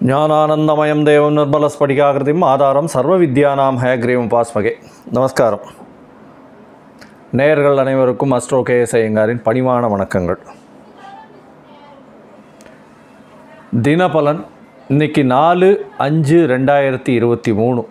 ஞானானந்தமயம் தேவம் நிர்மலஸ்படிகாகிருதிம் ஆதாரம் சர்வ வித்யானாம் ஹயக்ரீவம் பாஸ்மகே நமஸ்காரம் நேயர்கள் அனைவருக்கும் அஸ்ட்ரோ கேஎஸ் ஐயங்காரின் பணிவான வணக்கங்கள் தினபலன் இன்னைக்கு நாலு அஞ்சு ரெண்டாயிரத்தி இருபத்தி மூணு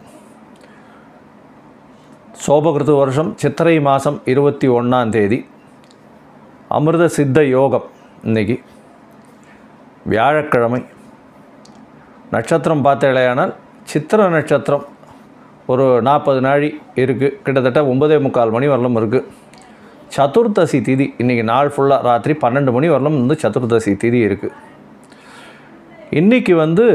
சோபகிருத்து வருஷம் சித்திரை மாதம் இருபத்தி ஒன்றாம் தேதி அமிர்த சித்த யோகம் இன்னைக்கு வியாழக்கிழமை நட்சத்திரம் பார்த்தேலையானால் சித்திர நட்சத்திரம் ஒரு நாற்பது நாழி இருக்குது கிட்டத்தட்ட ஒன்பதே முக்கால் மணி வரலும் இருக்குது சதுர்தசி திதி இன்றைக்கி நாள் ஃபுல்லாக ராத்திரி பன்னெண்டு மணி வரலும் வந்து சதுர்தசி திதி இருக்குது இன்றைக்கி வந்து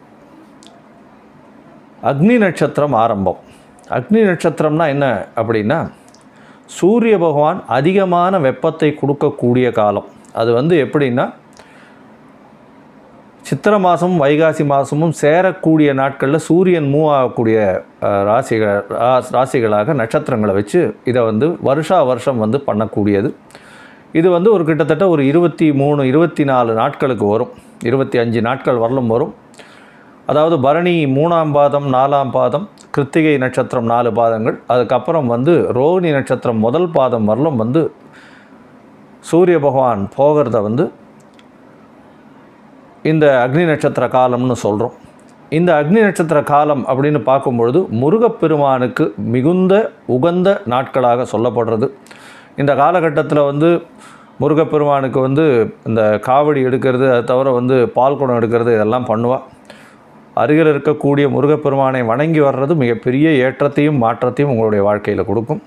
அக்னி நட்சத்திரம் ஆரம்பம் அக்னி நட்சத்திரம்னா என்ன அப்படின்னா சூரிய பகவான் அதிகமான வெப்பத்தை கொடுக்கக்கூடிய காலம் அது வந்து எப்படின்னா சித்திர மாதமும் வைகாசி மாதமும் சேரக்கூடிய நாட்களில் சூரியன் மூவ் ஆகக்கூடிய அஹ், ராசிகள் ரா- ராசிகளாக நட்சத்திரங்களை வச்சு இதை வந்து வருஷா வருஷம் வந்து பண்ணக்கூடியது இது வந்து ஒரு கிட்டத்தட்ட ஒரு இருபத்தி மூணு இருபத்தி நாலு நாட்களுக்கு வரும் இருபத்தி அஞ்சு நாட்கள் வரலும் வரும் அதாவது பரணி மூணாம் பாதம் நாலாம் பாதம் கிருத்திகை நட்சத்திரம் நாலு பாதங்கள் அதுக்கப்புறம் வந்து ரோகிணி நட்சத்திரம் முதல் பாதம் வரலும் வந்து சூரிய பகவான் போகிறத வந்து இந்த அக்னி நட்சத்திர காலம்னு சொல்கிறோம் இந்த அக்னி நட்சத்திர காலம் அப்படின்னு பார்க்கும்பொழுது முருகப்பெருமானுக்கு மிகுந்த உகந்த நாட்களாக சொல்லப்படுறது இந்த காலகட்டத்தில் வந்து முருகப்பெருமானுக்கு வந்து இந்த காவடி எடுக்கிறது அது தவிர வந்து பால் குடம் எடுக்கிறது இதெல்லாம் பண்ணுவா அருகில் இருக்கக்கூடிய முருகப்பெருமானை வணங்கி வர்றது மிகப்பெரிய ஏற்றத்தையும் மாற்றத்தையும் உங்களுடைய வாழ்க்கையில் கொடுக்கும்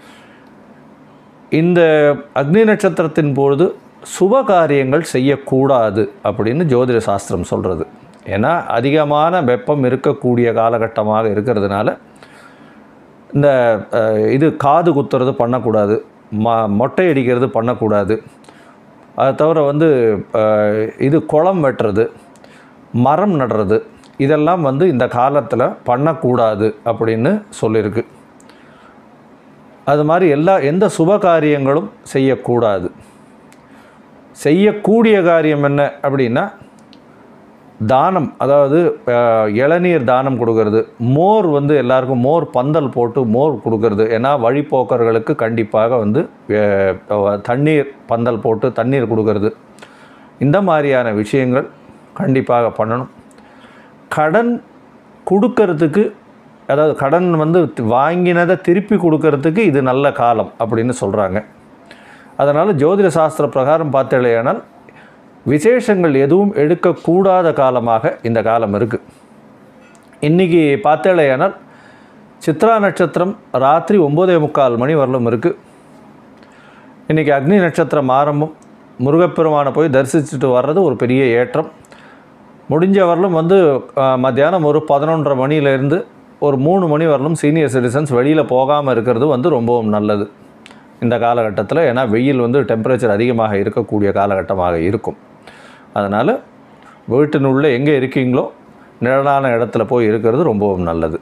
இந்த அக்னி நட்சத்திரத்தின் பொழுது சுப காரியங்கள் செய்யக்கூடாது அப்படின்னு ஜோதிட சாஸ்திரம் சொல்கிறது ஏன்னா அதிகமான வெப்பம் இருக்கக்கூடிய காலகட்டமாக இருக்கிறதுனால இந்த அஹ், இது காது குத்துறது பண்ணக்கூடாது ம மொட்டை அடிக்கிறது பண்ணக்கூடாது அதை தவிர வந்து அஹ், இது குளம் வெட்டுறது மரம் நடுறது இதெல்லாம் வந்து இந்த காலத்தில் பண்ணக்கூடாது அப்படின்னு சொல்லியிருக்கு அது மாதிரி எல்லா எந்த சுப காரியங்களும் செய்யக்கூடாது செய்யக்கூடிய காரியம் என்ன அப்படின்னா தானம் அதாவது அஹ், இளநீர் தானம் கொடுக்கறது மோர் வந்து எல்லாருக்கும் மோர் பந்தல் போட்டு மோர் கொடுக்கறது ஏன்னா வழிப்போக்கர்களுக்கு கண்டிப்பாக வந்து அஹ், தண்ணீர் பந்தல் போட்டு தண்ணீர் கொடுக்கறது இந்த மாதிரியான விஷயங்கள் கண்டிப்பாக பண்ணணும் கடன் கொடுக்கறதுக்கு அதாவது கடன் வந்து வாங்கினதை திருப்பி கொடுக்கறதுக்கு இது நல்ல காலம் அப்படின்னு சொல்கிறாங்க அதனால் ஜோதிட சாஸ்திர பிரகாரம் பார்த்தேனால் விசேஷங்கள் எதுவும் எடுக்கக்கூடாத காலமாக இந்த காலம் இருக்குது இன்றைக்கி பார்த்தேலையானால் சித்ரா நட்சத்திரம் ராத்திரி ஒம்போதே முக்கால் மணி வரலும் இருக்குது இன்றைக்கி அக்னி நட்சத்திரம் ஆரம்பம் முருகப்பெருமானை போய் தரிசிச்சுட்டு வர்றது ஒரு பெரிய ஏற்றம் முடிஞ்ச வரலும் வந்து அஹ், மத்தியானம் ஒரு பதினொன்றரை மணியிலேருந்து ஒரு மூணு மணி வரலும் சீனியர் சிட்டிசன்ஸ் வெளியில் போகாமல் இருக்கிறது வந்து ரொம்பவும் நல்லது இந்த காலகட்டத்தில் ஏன்னா வெயில் வந்து டெம்பரேச்சர் அதிகமாக இருக்கக்கூடிய காலகட்டமாக இருக்கும் அதனால் வீட்டினுள்ளே எங்கே இருக்கீங்களோ நிழலான இடத்துல போய் இருக்கிறது ரொம்பவும் நல்லது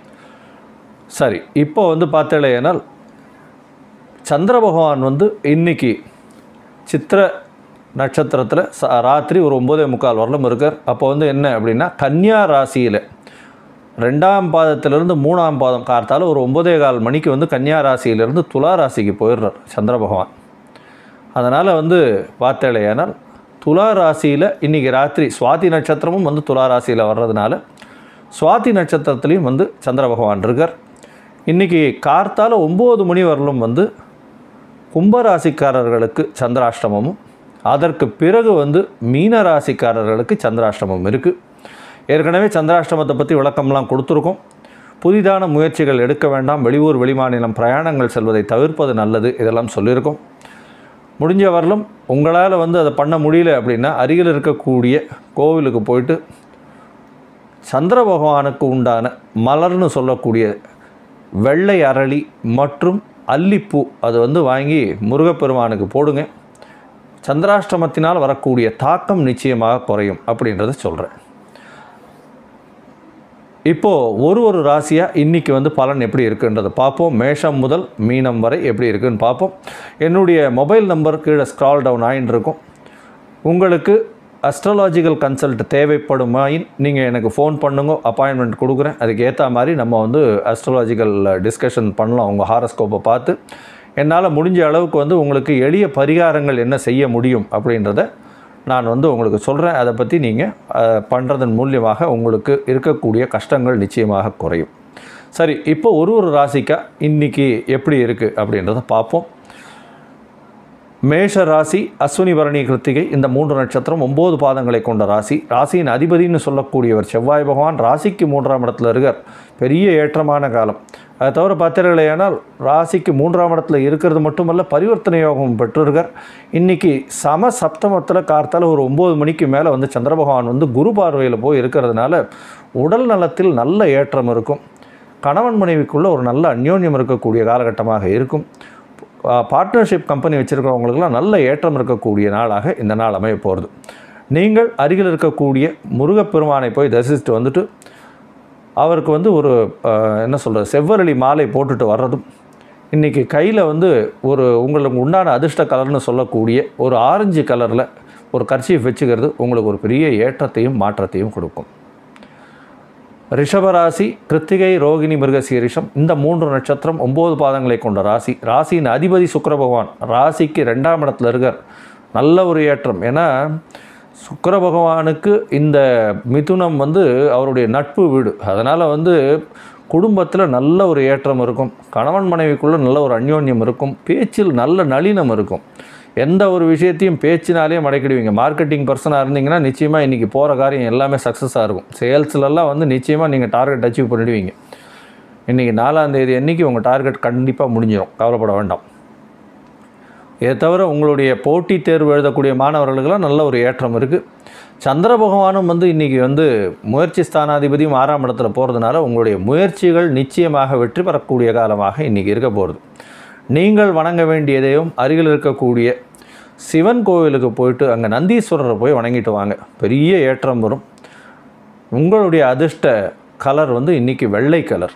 சரி இப்போ வந்து பார்த்தேனால் சந்திர பகவான் வந்து இன்னைக்கு சித்திர நட்சத்திரத்தில் ச ராத்திரி ஒரு ஒம்போதே முக்கால் வரலும் இருக்கார் அப்போ வந்து என்ன அப்படின்னா கன்னியா ராசியில் ரெண்டாம் பாதத்திலிருந்து மூணாம் பாதம் கார்த்தால ஒரு ஒன்பதே கால் மணிக்கு வந்து கன்னியா ராசியிலிருந்து துலா ராசிக்கு போயிடுறார் சந்திர பகவான் அதனால் வந்து பார்த்தேலையானால் துலா ராசியில் இன்றைக்கி ராத்திரி சுவாதி நட்சத்திரமும் வந்து துலா ராசியில் வர்றதுனால சுவாதி நட்சத்திரத்துலேயும் வந்து சந்திர பகவான் இருக்கார் இன்றைக்கி கார்த்தால ஒம்பது மணி வரலும் வந்து கும்பராசிக்காரர்களுக்கு சந்திராஷ்டமமும் அதற்கு பிறகு வந்து மீன ராசிக்காரர்களுக்கு சந்திராஷ்டமம் இருக்குது ஏற்கனவே சந்திராஷ்டமத்தை பற்றி விளக்கம்லாம் கொடுத்துருக்கோம் புதிதான முயற்சிகள் எடுக்க வேண்டாம் வெளியூர் வெளிமாநிலம் பிரயாணங்கள் செல்வதை தவிர்ப்பது நல்லது இதெல்லாம் சொல்லியிருக்கோம் முடிஞ்ச வரலும் உங்களால் வந்து அதை பண்ண முடியல அப்படின்னா அருகில் இருக்கக்கூடிய கோவிலுக்கு போயிட்டு சந்திர பகவானுக்கு உண்டான மலர்னு சொல்லக்கூடிய வெள்ளை அரளி மற்றும் அல்லிப்பூ அது வந்து வாங்கி முருகப்பெருமானுக்கு போடுங்க சந்திராஷ்டமத்தினால் வரக்கூடிய தாக்கம் நிச்சயமாக குறையும் அப்படின்றத சொல்கிறேன் இப்போது ஒரு ஒரு ராசியாக இன்றைக்கி வந்து பலன் எப்படி இருக்குன்றதை பார்ப்போம் மேஷம் முதல் மீனம் வரை எப்படி இருக்குன்னு பார்ப்போம் என்னுடைய மொபைல் நம்பர் கீழே ஸ்க்ரால் டவுன் ஆகின்னு இருக்கும் உங்களுக்கு அஸ்ட்ராலாஜிக்கல் கன்சல்ட் தேவைப்படுமாயின் நீங்கள் எனக்கு ஃபோன் பண்ணுங்க அப்பாயின்மெண்ட் கொடுக்குறேன் அதுக்கு ஏற்ற மாதிரி நம்ம வந்து அஸ்ட்ராலாஜிக்கல் டிஸ்கஷன் பண்ணலாம் உங்கள் ஹாரஸ்கோப்பை பார்த்து என்னால் முடிஞ்ச அளவுக்கு வந்து உங்களுக்கு எளிய பரிகாரங்கள் என்ன செய்ய முடியும் அப்படின்றத நான் வந்து உங்களுக்கு சொல்கிறேன் அதை பற்றி நீங்கள் பண்ணுறதன் மூலியமாக உங்களுக்கு இருக்கக்கூடிய கஷ்டங்கள் நிச்சயமாக குறையும் சரி இப்போ ஒரு ஒரு ராசிக்கா இன்றைக்கி எப்படி இருக்குது அப்படின்றத பார்ப்போம் மேஷ ராசி அஸ்வினி பரணி கிருத்திகை இந்த மூன்று நட்சத்திரம் ஒம்பது பாதங்களை கொண்ட ராசி ராசியின் அதிபதினு சொல்லக்கூடியவர் செவ்வாய் பகவான் ராசிக்கு மூன்றாம் இடத்துல இருக்கார் பெரிய ஏற்றமான காலம் அதை தவிர பார்த்தீர்களேனால் ராசிக்கு மூன்றாம் இடத்துல இருக்கிறது மட்டுமல்ல பரிவர்த்தனை யோகம் பெற்றிருக்கார் இன்றைக்கி சம சப்தமத்தில் கார்த்தால ஒரு ஒம்பது மணிக்கு மேலே வந்து சந்திர பகவான் வந்து குரு பார்வையில் போய் இருக்கிறதுனால உடல் நலத்தில் நல்ல ஏற்றம் இருக்கும் கணவன் மனைவிக்குள்ள ஒரு நல்ல அந்யோன்யம் இருக்கக்கூடிய காலகட்டமாக இருக்கும் பார்ட்னர்ஷிப் கம்பெனி வச்சுருக்கிறவங்களுக்கெல்லாம் நல்ல ஏற்றம் இருக்கக்கூடிய நாளாக இந்த நாள் அமைய போகிறது நீங்கள் அருகில் இருக்கக்கூடிய முருகப்பெருமானை போய் தரிசிச்சுட்டு வந்துட்டு அவருக்கு வந்து ஒரு அஹ், என்ன சொல்கிறது செவ்வரளி மாலை போட்டுட்டு வர்றதும் இன்றைக்கி கையில் வந்து ஒரு உங்களுக்கு உண்டான அதிர்ஷ்ட கலர்னு சொல்லக்கூடிய ஒரு ஆரஞ்சு கலரில் ஒரு கர்ச்சீஃப் வச்சுக்கிறது உங்களுக்கு ஒரு பெரிய ஏற்றத்தையும் மாற்றத்தையும் கொடுக்கும் ரிஷபராசி கிருத்திகை ரோகிணி மிருகசீரிஷம் இந்த மூன்று நட்சத்திரம் ஒம்பது பாதங்களை கொண்ட ராசி ராசியின் அதிபதி சுக்கிர பகவான் ராசிக்கு ரெண்டாம் இடத்துல இருக்கார் நல்ல ஒரு ஏற்றம் ஏன்னா சுக்கிர பகவானுக்கு இந்த மிதுனம் வந்து அவருடைய நட்பு வீடு அதனால் வந்து குடும்பத்தில் நல்ல ஒரு ஏற்றம் இருக்கும் கணவன் மனைவிக்குள்ளே நல்ல ஒரு அந்யோன்யம் இருக்கும் பேச்சில் நல்ல நளினம் இருக்கும் எந்த ஒரு விஷயத்தையும் பேச்சினாலே மடக்கிடுவீங்க மார்க்கெட்டிங் பர்சனாக இருந்தீங்கன்னா நிச்சயமாக இன்றைக்கி போகிற காரியம் எல்லாமே சக்ஸஸாக இருக்கும் சேல்ஸ்லலாம் வந்து நிச்சயமாக நீங்கள் டார்கெட் அச்சீவ் பண்ணிடுவீங்க இன்றைக்கி நாலாம் தேதி அன்றைக்கி உங்கள் டார்கெட் கண்டிப்பாக முடிஞ்சிடும் கவலைப்பட வேண்டாம் இதை தவிர உங்களுடைய போட்டித் தேர்வு எழுதக்கூடிய மாணவர்களுக்கெல்லாம் நல்ல ஒரு ஏற்றம் இருக்குது சந்திர பகவானும் வந்து இன்றைக்கி வந்து முயற்சி ஸ்தானாதிபதியும் ஆறாம் இடத்துல போகிறதுனால உங்களுடைய முயற்சிகள் நிச்சயமாக வெற்றி பெறக்கூடிய காலமாக இன்றைக்கி இருக்க போகிறது நீங்கள் வணங்க வேண்டியதையும் அருகில் இருக்கக்கூடிய சிவன் கோவிலுக்கு போயிட்டு அங்கே நந்தீஸ்வரரை போய் வணங்கிட்டு வாங்க பெரிய ஏற்றம் வரும் உங்களுடைய அதிர்ஷ்ட கலர் வந்து இன்றைக்கி வெள்ளை கலர்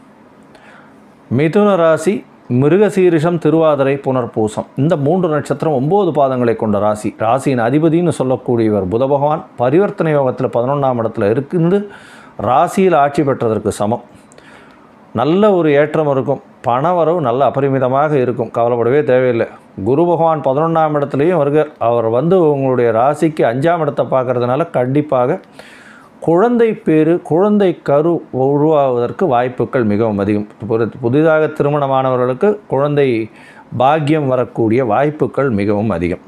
மிதுன ராசி மிருகசீரிஷம் திருவாதிரை புனர்பூசம் இந்த மூன்று நட்சத்திரம் ஒம்பது பாதங்களை கொண்ட ராசி ராசியின் அதிபதினு சொல்லக்கூடியவர் புத பகவான் பரிவர்த்தனை யோகத்தில் பதினொன்றாம் இடத்துல இருந்து ராசியில் ஆட்சி பெற்றதற்கு சமம் நல்ல ஒரு ஏற்றம் இருக்கும் பண வரவு நல்ல அபரிமிதமாக இருக்கும் கவலைப்படவே தேவையில்லை குரு பகவான் பதினொன்றாம் இடத்துலையும் வருகிறார் அவர் வந்து உங்களுடைய ராசிக்கு அஞ்சாம் இடத்தை பார்க்கறதுனால கண்டிப்பாக குழந்தை பேரு குழந்தை கரு உருவாவதற்கு வாய்ப்புகள் மிகவும் அதிகம் புது- புதிதாக திருமணமானவர்களுக்கு குழந்தை பாக்கியம் வரக்கூடிய வாய்ப்புகள் மிகவும் அதிகம்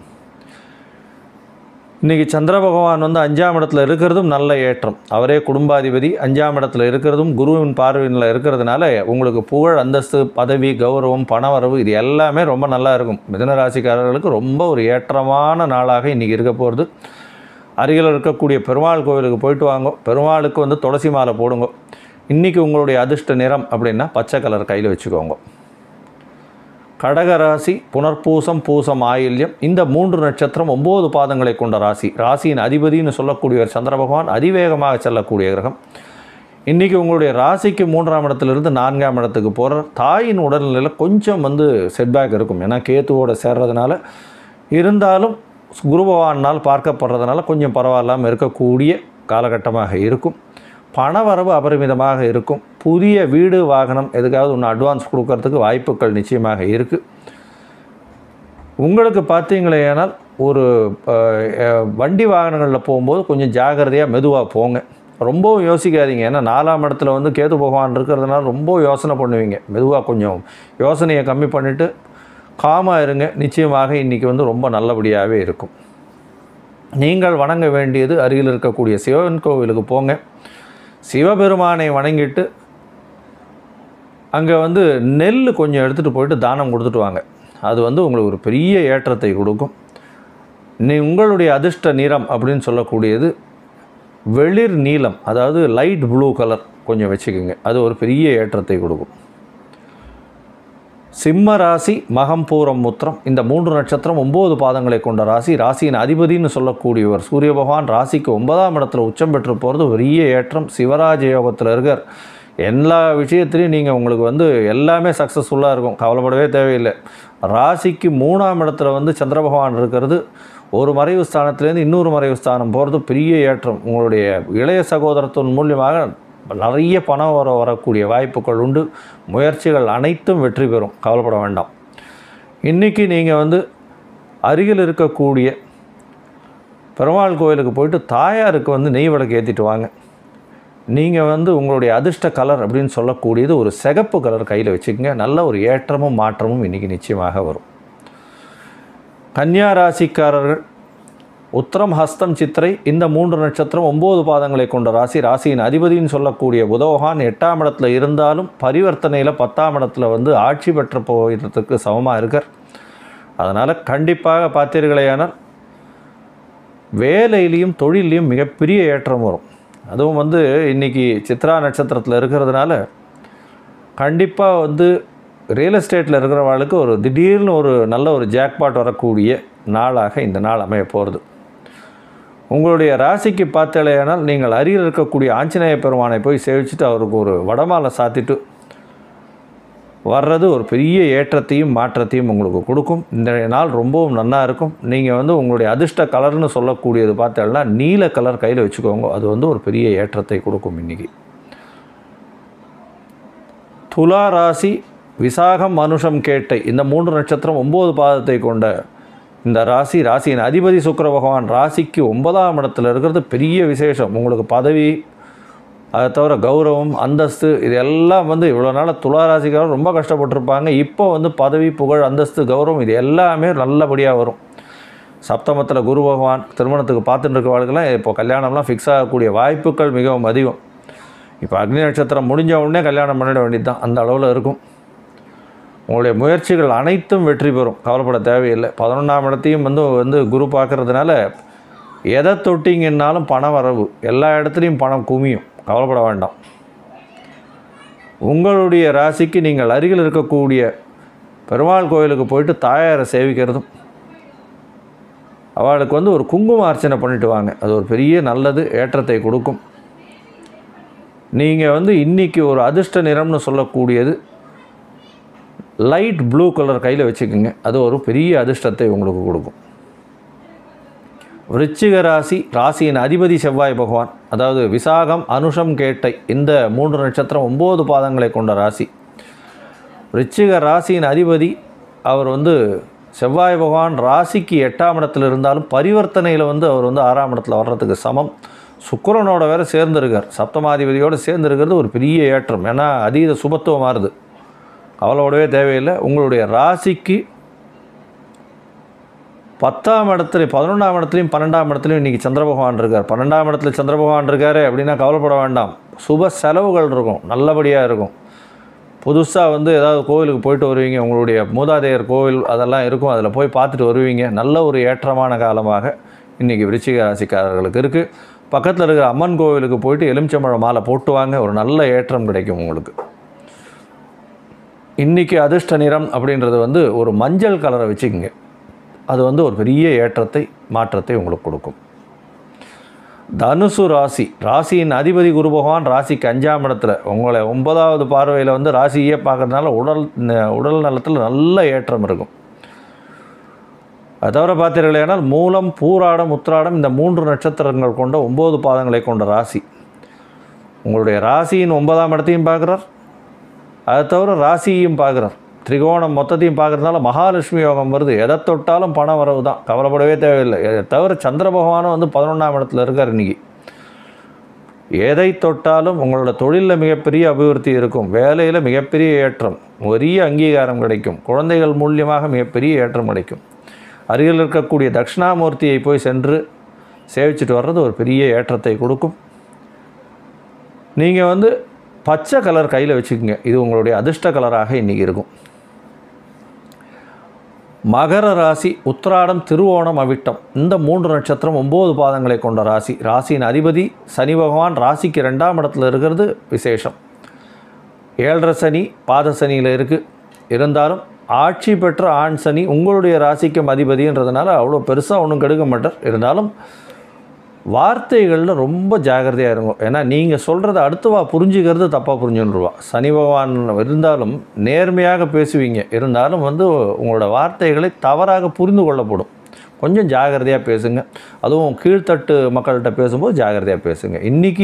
இன்றைக்கி சந்திர பகவான் வந்து அஞ்சாம் இடத்துல இருக்கிறதும் நல்ல ஏற்றம் அவரே குடும்பாதிபதி அஞ்சாம் இடத்துல இருக்கிறதும் குருவின் பார்வையில் இருக்கிறதுனால உங்களுக்கு புகழ் அந்தஸ்து பதவி கௌரவம் பணவரவு இது எல்லாமே ரொம்ப நல்லா இருக்கும் மிதன ராசிக்காரர்களுக்கு ரொம்ப ஒரு ஏற்றமான நாளாக இன்றைக்கி இருக்க போகிறது அருகில் இருக்கக்கூடிய பெருமாள் கோவிலுக்கு போயிட்டு வாங்க பெருமாளுக்கு வந்து துளசி மாலை போடுங்க இன்றைக்கி உங்களுடைய அதிர்ஷ்ட நிறம் அப்படின்னா பச்சை கலர் கையில் வச்சுக்கோங்க கடகராசி புனர்பூசம் பூசம் ஆயில்யம் இந்த மூன்று நட்சத்திரம் ஒம்பது பாதங்களை கொண்ட ராசி ராசியின் அதிபதினு சொல்லக்கூடியவர் சந்திர பகவான் அதிவேகமாக செல்லக்கூடிய கிரகம் இன்றைக்கி உங்களுடைய ராசிக்கு மூன்றாம் இடத்துலேருந்து நான்காம் இடத்துக்கு போகிற தாயின் உடல்நிலையில் கொஞ்சம் வந்து செட்பேக் இருக்கும் ஏன்னா கேத்துவோட சேர்றதுனால இருந்தாலும் குரு பகவானால் பார்க்கப்படுறதுனால கொஞ்சம் பரவாயில்லாமல் இருக்கக்கூடிய காலகட்டமாக இருக்கும் பணவரவு அபரிமிதமாக இருக்கும் புதிய வீடு வாகனம் எதுக்காவது ஒன்று அட்வான்ஸ் கொடுக்கறதுக்கு வாய்ப்புகள் நிச்சயமாக இருக்குது உங்களுக்கு பார்த்தீங்களேனால் ஒரு அஹ், அஹ், வண்டி வாகனங்களில் போகும்போது கொஞ்சம் ஜாகிரதையாக மெதுவாக போங்க ரொம்பவும் யோசிக்காதீங்க ஏன்னா நாலாம் இடத்துல வந்து கேது பகவான் இருக்கிறதுனால ரொம்ப யோசனை பண்ணுவீங்க மெதுவாக கொஞ்சம் யோசனையை கம்மி பண்ணிவிட்டு காமாக இருங்க நிச்சயமாக இன்றைக்கி வந்து ரொம்ப நல்லபடியாகவே இருக்கும் நீங்கள் வணங்க வேண்டியது அருகில் இருக்கக்கூடிய சிவன் கோவிலுக்கு போங்க சிவபெருமானை வணங்கிட்டு அங்கே வந்து நெல் கொஞ்சம் எடுத்துகிட்டு போயிட்டு தானம் கொடுத்துட்டு வாங்க அது வந்து உங்களுக்கு ஒரு பெரிய ஏற்றத்தை கொடுக்கும் நீ உங்களுடைய அதிர்ஷ்ட நிறம் அப்படின்னு சொல்லக்கூடியது வெளிர் நீலம் அதாவது லைட் ப்ளூ கலர் கொஞ்சம் வச்சுக்கோங்க அது ஒரு பெரிய ஏற்றத்தை கொடுக்கும் சிம்ம ராசி மகம் பூரம் முத்திரம் இந்த மூன்று நட்சத்திரம் ஒம்பது பாதங்களை கொண்ட ராசி ராசியின் அதிபதினு சொல்லக்கூடியவர் சூரிய பகவான் ராசிக்கு ஒன்பதாம் இடத்துல உச்சம் பெற்று போகிறது பெரிய ஏற்றம் சிவராஜ யோகத்தில் இருக்கார் எல்லா விஷயத்துலையும் நீங்கள் உங்களுக்கு வந்து எல்லாமே சக்ஸஸ்ஃபுல்லாக இருக்கும் கவலைப்படவே தேவையில்லை ராசிக்கு மூணாம் இடத்துல வந்து சந்திர பகவான் இருக்கிறது ஒரு மறைவு ஸ்தானத்துலேருந்து இன்னொரு மறைவு ஸ்தானம் போகிறது பெரிய ஏற்றம் உங்களுடைய இளைய சகோதரத்தின் மூலியமாக நிறைய பணம் வர வரக்கூடிய வாய்ப்புகள் உண்டு முயற்சிகள் அனைத்தும் வெற்றி பெறும் கவலைப்பட வேண்டாம் இன்றைக்கி நீங்கள் வந்து அருகில் இருக்கக்கூடிய பெருமாள் கோயிலுக்கு போயிட்டு தாயாருக்கு வந்து நெய் விளக்கு ஏற்றிட்டு வாங்க நீங்கள் வந்து உங்களுடைய அதிர்ஷ்ட கலர் அப்படின்னு சொல்லக்கூடியது ஒரு சிகப்பு கலர் கையில் வச்சுக்கோங்க நல்ல ஒரு ஏற்றமும் மாற்றமும் இன்றைக்கி நிச்சயமாக வரும் கன்னியா ராசிக்காரர்கள் உத்தரம் ஹஸ்தம் சித்திரை இந்த மூன்று நட்சத்திரம் ஒம்பது பாதங்களை கொண்ட ராசி ராசியின் அதிபதின்னு சொல்லக்கூடிய புதோகான் எட்டாம் இடத்துல இருந்தாலும் பரிவர்த்தனையில் பத்தாம் இடத்துல வந்து ஆட்சி பெற்ற போயிடுறதுக்கு சமமாக இருக்கார் அதனால் கண்டிப்பாக பார்த்தீர்களேயானால் வேலையிலையும் தொழிலையும் மிகப்பெரிய ஏற்றம் வரும் அதுவும் வந்து இன்றைக்கி சித்ரா நட்சத்திரத்தில் இருக்கிறதுனால கண்டிப்பாக வந்து ரியல் எஸ்டேட்டில் இருக்கிறவங்களுக்கு ஒரு திடீர்னு ஒரு நல்ல ஒரு ஜாக்பாட் வரக்கூடிய நாளாக இந்த நாள் அமைய போகிறது உங்களுடைய ராசிக்கு பார்த்தாலேயானால் நீங்கள் அருகில் இருக்கக்கூடிய ஆஞ்சநேய பெருமானை போய் சேவிச்சுட்டு அவருக்கு ஒரு வடமாலை சாத்திட்டு வர்றது ஒரு பெரிய ஏற்றத்தையும் மாற்றத்தையும் உங்களுக்கு கொடுக்கும் இந்த நாள் ரொம்பவும் நல்லா இருக்கும் நீங்கள் வந்து உங்களுடைய அதிர்ஷ்ட கலர்னு சொல்லக்கூடியது பார்த்தீங்கன்னா நீல கலர் கையில் வச்சுக்கோங்க அது வந்து ஒரு பெரிய ஏற்றத்தை கொடுக்கும் இன்றைக்கி துலா ராசி விசாகம் மனுஷம் கேட்டை இந்த மூன்று நட்சத்திரம் ஒம்பது பாதத்தை கொண்ட இந்த ராசி ராசியின் அதிபதி சுக்கிர பகவான் ராசிக்கு ஒன்பதாம் இடத்துல இருக்கிறது பெரிய விசேஷம் உங்களுக்கு பதவி அதை தவிர கௌரவம் அந்தஸ்து இது எல்லாம் வந்து இவ்வளோ நாள் துலா ராசிக்காரர் ரொம்ப கஷ்டப்பட்டிருப்பாங்க இப்போ வந்து பதவி புகழ் அந்தஸ்து கௌரவம் இது எல்லாமே நல்லபடியாக வரும் சப்தமத்தில் குரு பகவான் திருமணத்துக்கு பார்த்துட்டு இருக்கிறவர்களுக்கெல்லாம் இப்போ கல்யாணம்லாம் ஃபிக்ஸ் ஆகக்கூடிய வாய்ப்புகள் மிகவும் அதிகம் இப்போ அக்னி நட்சத்திரம் முடிஞ்ச உடனே கல்யாணம் பண்ணிட வேண்டியது தான் அந்த அளவில் இருக்கும் உங்களுடைய முயற்சிகள் அனைத்தும் வெற்றி பெறும் கவலைப்பட தேவையில்லை பதினொன்றாம் இடத்தையும் வந்து வந்து குரு பார்க்கறதுனால எதை தொட்டிங்கன்னாலும் பண வரவு எல்லா இடத்துலையும் பணம் குமியும் கவலைப்பட வேண்டாம் உங்களுடைய ராசிக்கு நீங்கள் அருகில் இருக்கக்கூடிய பெருமாள் கோயிலுக்கு போயிட்டு தாயாரை சேவிக்கிறதும் அவளுக்கு வந்து ஒரு குங்கும அர்ச்சனை பண்ணிட்டு வாங்க அது ஒரு பெரிய நல்லது ஏற்றத்தை கொடுக்கும் நீங்கள் வந்து இன்றைக்கி ஒரு அதிர்ஷ்ட நிறம்னு சொல்லக்கூடியது லைட் ப்ளூ கலர் கையில் வச்சுக்கோங்க அது ஒரு பெரிய அதிர்ஷ்டத்தை உங்களுக்கு கொடுக்கும் விருச்சிக ராசி ராசியின் அதிபதி செவ்வாய் பகவான் அதாவது விசாகம் அனுஷம் கேட்டை இந்த மூன்று நட்சத்திரம் ஒம்பது பாதங்களை கொண்ட ராசி விருச்சிக ராசியின் அதிபதி அவர் வந்து செவ்வாய் பகவான் ராசிக்கு எட்டாம் இடத்துல இருந்தாலும் பரிவர்த்தனையில் வந்து அவர் வந்து ஆறாம் இடத்துல வர்றதுக்கு சமம் சுக்கிரனோட வேற சேர்ந்துருக்கார் சப்தமாதிபதியோடு சேர்ந்துருக்கிறது ஒரு பெரிய ஏற்றம் ஏன்னா அதீத சுபத்துவம் மாறுது கவலைப்படவே தேவையில்லை உங்களுடைய ராசிக்கு பத்தாம் இடத்துல பதினொன்றாம் இடத்துலையும் பன்னெண்டாம் இடத்துலையும் இன்றைக்கி சந்திர பகவான் இருக்கார் பன்னெண்டாம் இடத்துல சந்திர பகவான் இருக்காரு அப்படின்னா கவலைப்பட வேண்டாம் சுப செலவுகள் இருக்கும் நல்லபடியாக இருக்கும் புதுசாக வந்து ஏதாவது கோவிலுக்கு போயிட்டு வருவீங்க உங்களுடைய மூதாதையர் கோவில் அதெல்லாம் இருக்கும் அதில் போய் பார்த்துட்டு வருவீங்க நல்ல ஒரு ஏற்றமான காலமாக இன்றைக்கி விருச்சிக ராசிக்காரர்களுக்கு இருக்குது பக்கத்தில் இருக்கிற அம்மன் கோவிலுக்கு போயிட்டு எலுமிச்சம்பழம் மாலை போட்டு வாங்க ஒரு நல்ல ஏற்றம் கிடைக்கும் உங்களுக்கு இன்றைக்கி அதிர்ஷ்ட நிறம் அப்படின்றது வந்து ஒரு மஞ்சள் கலரை வச்சுக்கோங்க அது வந்து ஒரு பெரிய ஏற்றத்தை மாற்றத்தை உங்களுக்கு கொடுக்கும் தனுசு ராசி ராசியின் அதிபதி குரு பகவான் ராசிக்கு அஞ்சாம் இடத்துல உங்களை ஒன்பதாவது பார்வையில் வந்து ராசியே பார்க்கறதுனால உடல் ந- உடல் நலத்தில் நல்ல ஏற்றம் இருக்கும் அது தவிர பார்த்தீர்களேனால் மூலம் பூராடம் உத்திராடம் இந்த மூன்று நட்சத்திரங்கள் கொண்ட ஒம்பது பாதங்களை கொண்ட ராசி உங்களுடைய ராசியின் ஒன்பதாம் இடத்தையும் பார்க்குறார் அதை தவிர ராசியையும் பார்க்குறார் திரிகோணம் மொத்தத்தையும் பார்க்குறதுனால மகாலட்சுமி யோகம் வருது எதை தொட்டாலும் பணம் வரவு தான் கவலைப்படவே தேவையில்லை இதை தவிர சந்திர பகவானும் வந்து பதினொன்றாம் இடத்துல இருக்கார் இன்னைக்கு எதை தொட்டாலும் உங்களோட தொழிலில் மிகப்பெரிய அபிவிருத்தி இருக்கும் வேலையில் மிகப்பெரிய ஏற்றம் பெரிய அங்கீகாரம் கிடைக்கும் குழந்தைகள் மூலியமாக மிகப்பெரிய ஏற்றம் கிடைக்கும் அருகில் இருக்கக்கூடிய தட்சிணாமூர்த்தியை போய் சென்று சேவிச்சுட்டு வர்றது ஒரு பெரிய ஏற்றத்தை கொடுக்கும் நீங்கள் வந்து பச்சை கலர் கையில் வச்சுக்கோங்க இது உங்களுடைய அதிர்ஷ்ட கலராக இன்றைக்கி இருக்கும் மகர ராசி உத்திராடம் திருவோணம் அவிட்டம் இந்த மூன்று நட்சத்திரம் ஒம்பது பாதங்களை கொண்ட ராசி ராசியின் அதிபதி சனி பகவான் ராசிக்கு ரெண்டாம் இடத்துல இருக்கிறது விசேஷம் ஏழரை சனி பாத சனியில் இருக்குது இருந்தாலும் ஆட்சி பெற்ற ஆண் சனி உங்களுடைய ராசிக்கும் அதிபதின்றதுனால அவ்வளோ பெருசாக ஒன்றும் கெடுக்க மாட்டார் இருந்தாலும் வார்த்தைகளில் ரொம்ப ஜாகிரதையாக இருக்கும் ஏன்னா நீங்கள் சொல்கிறத அடுத்தவா புரிஞ்சுக்கிறது தப்பாக புரிஞ்சுன்னுருவா சனி பகவான் இருந்தாலும் நேர்மையாக பேசுவீங்க இருந்தாலும் வந்து உங்களோட வார்த்தைகளை தவறாக புரிந்து கொள்ளப்படும் கொஞ்சம் ஜாகிரதையாக பேசுங்க அதுவும் கீழ்த்தட்டு மக்கள்கிட்ட பேசும்போது ஜாகிரதையாக பேசுங்க இன்றைக்கி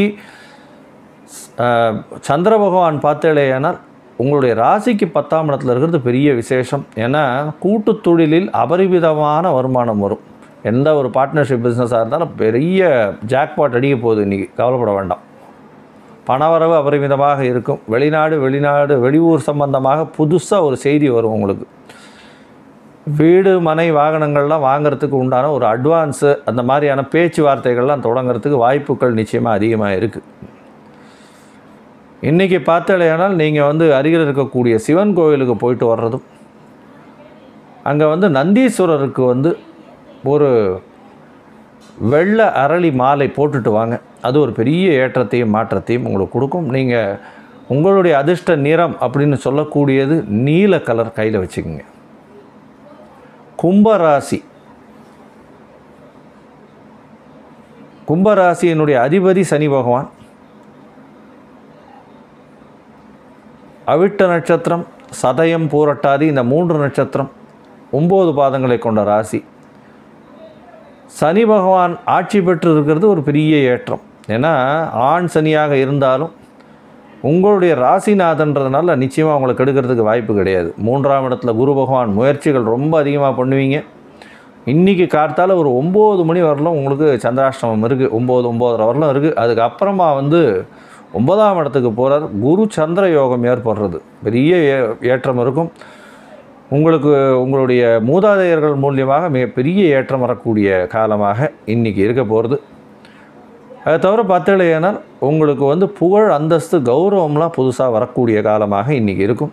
சந்திர பகவான் பார்த்தேலேயானால் உங்களுடைய ராசிக்கு பத்தாம் இடத்துல இருக்கிறது பெரிய விசேஷம் ஏன்னா கூட்டுத் தொழிலில் அபரிமிதமான வருமானம் வரும் எந்த ஒரு பார்ட்னர்ஷிப் பிஸ்னஸாக இருந்தாலும் பெரிய ஜாக்பாட் அடிக்க போகுது இன்றைக்கி கவலைப்பட வேண்டாம் பணவரவு அபரிமிதமாக இருக்கும் வெளிநாடு வெளிநாடு வெளியூர் சம்பந்தமாக புதுசாக ஒரு செய்தி வரும் உங்களுக்கு வீடு மனை வாகனங்கள்லாம் வாங்குறதுக்கு உண்டான ஒரு அட்வான்ஸு அந்த மாதிரியான பேச்சுவார்த்தைகள்லாம் தொடங்குறதுக்கு வாய்ப்புகள் நிச்சயமாக அதிகமாக இருக்குது இன்றைக்கி பார்த்தலையானால் நீங்கள் வந்து அருகில் இருக்கக்கூடிய சிவன் கோவிலுக்கு போயிட்டு வர்றதும் அங்கே வந்து நந்தீஸ்வரருக்கு வந்து ஒரு வெள்ளை அரளி மாலை போட்டுட்டு வாங்க அது ஒரு பெரிய ஏற்றத்தையும் மாற்றத்தையும் உங்களுக்கு கொடுக்கும் நீங்கள் உங்களுடைய அதிர்ஷ்ட நிறம் அப்படின்னு சொல்லக்கூடியது நீல கலர் கையில் வச்சுக்கோங்க கும்பராசி கும்பராசியினுடைய அதிபதி சனி பகவான் அவிட்ட நட்சத்திரம் சதயம் பூரட்டாதி இந்த மூன்று நட்சத்திரம் ஒம்பது பாதங்களை கொண்ட ராசி சனி பகவான் ஆட்சி பெற்று இருக்கிறது ஒரு பெரிய ஏற்றம் ஏன்னா ஆண் சனியாக இருந்தாலும் உங்களுடைய ராசிநாதன்றதுனால நிச்சயமாக உங்களை கெடுக்கிறதுக்கு வாய்ப்பு கிடையாது மூன்றாம் இடத்துல குரு பகவான் முயற்சிகள் ரொம்ப அதிகமாக பண்ணுவீங்க இன்றைக்கி கார்த்தால ஒரு ஒம்பது மணி வரலும் உங்களுக்கு சந்திராஷ்டமம் இருக்குது ஒம்பது ஒம்போதரை வரலும் இருக்குது அதுக்கப்புறமா வந்து ஒன்பதாம் இடத்துக்கு போகிறார் குரு சந்திர யோகம் ஏற்படுறது பெரிய ஏ- ஏற்றம் இருக்கும் உங்களுக்கு உங்களுடைய மூதாதையர்கள் மூலியமாக மிகப்பெரிய ஏற்றம் வரக்கூடிய காலமாக இன்றைக்கி இருக்க போகிறது அதை தவிர பார்த்தீங்கன்னா உங்களுக்கு வந்து புகழ் அந்தஸ்து கௌரவம்லாம் புதுசாக வரக்கூடிய காலமாக இன்றைக்கி இருக்கும்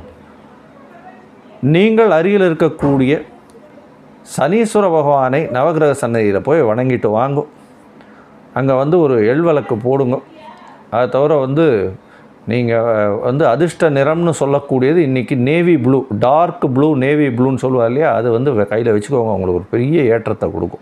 நீங்கள் அருகில் இருக்கக்கூடிய சனீஸ்வர பகவானை நவகிரக சன்னதியில் போய் வணங்கிட்டு வாங்கும் அங்கே வந்து ஒரு எள்வழக்கு போடுங்க அதை தவிர வந்து நீங்கள் வந்து அதிர்ஷ்ட நிறம்னு சொல்லக்கூடியது இன்றைக்கி navy blue dark blue navy ப்ளூன்னு சொல்லுவா இல்லையா அது வந்து கையில் வச்சுக்கோங்க உங்களுக்கு ஒரு பெரிய ஏற்றத்தை கொடுக்கும்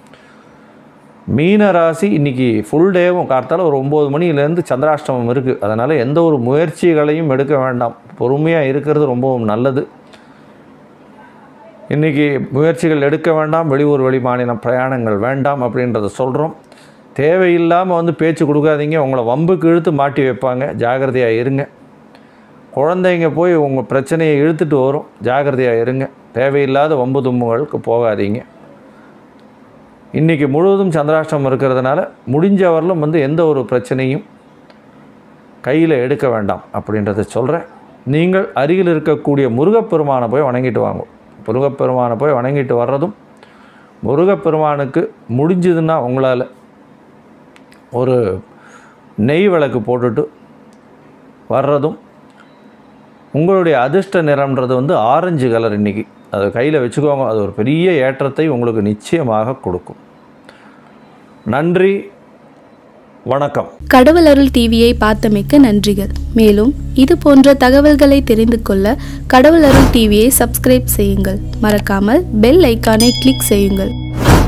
மீன ராசி இன்றைக்கி ஃபுல் டேவும் கார்த்தால ஒரு ஒம்பது மணிலேருந்து சந்திராஷ்டமம் இருக்குது அதனால் எந்த ஒரு முயற்சிகளையும் எடுக்க வேண்டாம் பொறுமையாக இருக்கிறது ரொம்பவும் நல்லது இன்றைக்கி முயற்சிகள் எடுக்க வேண்டாம் வெளியூர் வெளி மாநிலம் பிரயாணங்கள் வேண்டாம் அப்படின்றத சொல்கிறோம் தேவையில்லாமல் வந்து பேச்சு கொடுக்காதீங்க உங்களை வம்புக்கு இழுத்து மாட்டி வைப்பாங்க ஜாகிரதையாக இருங்க குழந்தைங்க போய் உங்கள் பிரச்சனையை இழுத்துட்டு வரும் ஜாகிரதையாக இருங்க தேவையில்லாத வம்பு தும்புகளுக்கு போகாதீங்க இன்றைக்கி முழுவதும் சந்திராஷ்டமம் இருக்கிறதுனால முடிஞ்ச வரலும் வந்து எந்த ஒரு பிரச்சனையும் கையில் எடுக்க வேண்டாம் அப்படின்றத சொல்கிறேன் நீங்கள் அருகில் இருக்கக்கூடிய முருகப்பெருமானை போய் வணங்கிட்டு வாங்க முருகப்பெருமானை போய் வணங்கிட்டு வர்றதும் முருகப்பெருமானுக்கு முடிஞ்சதுன்னா உங்களால் ஒரு நெய் விளக்கு போட்டுட்டு வர்றதும் உங்களுடைய அதிர்ஷ்ட நிறம்ன்றது வந்து ஆரஞ்சு கலர் இன்றைக்கி அதை கையில் வச்சுக்கோங்க அது ஒரு பெரிய ஏற்றத்தை உங்களுக்கு நிச்சயமாக கொடுக்கும் நன்றி வணக்கம் கடவுள் அருள் டிவியை பார்த்தமைக்க நன்றிகள் மேலும் இது போன்ற தகவல்களை தெரிந்து கொள்ள கடவுள் அருள் டிவியை சப்ஸ்கிரைப் செய்யுங்கள் மறக்காமல் பெல் ஐக்கானை கிளிக் செய்யுங்கள்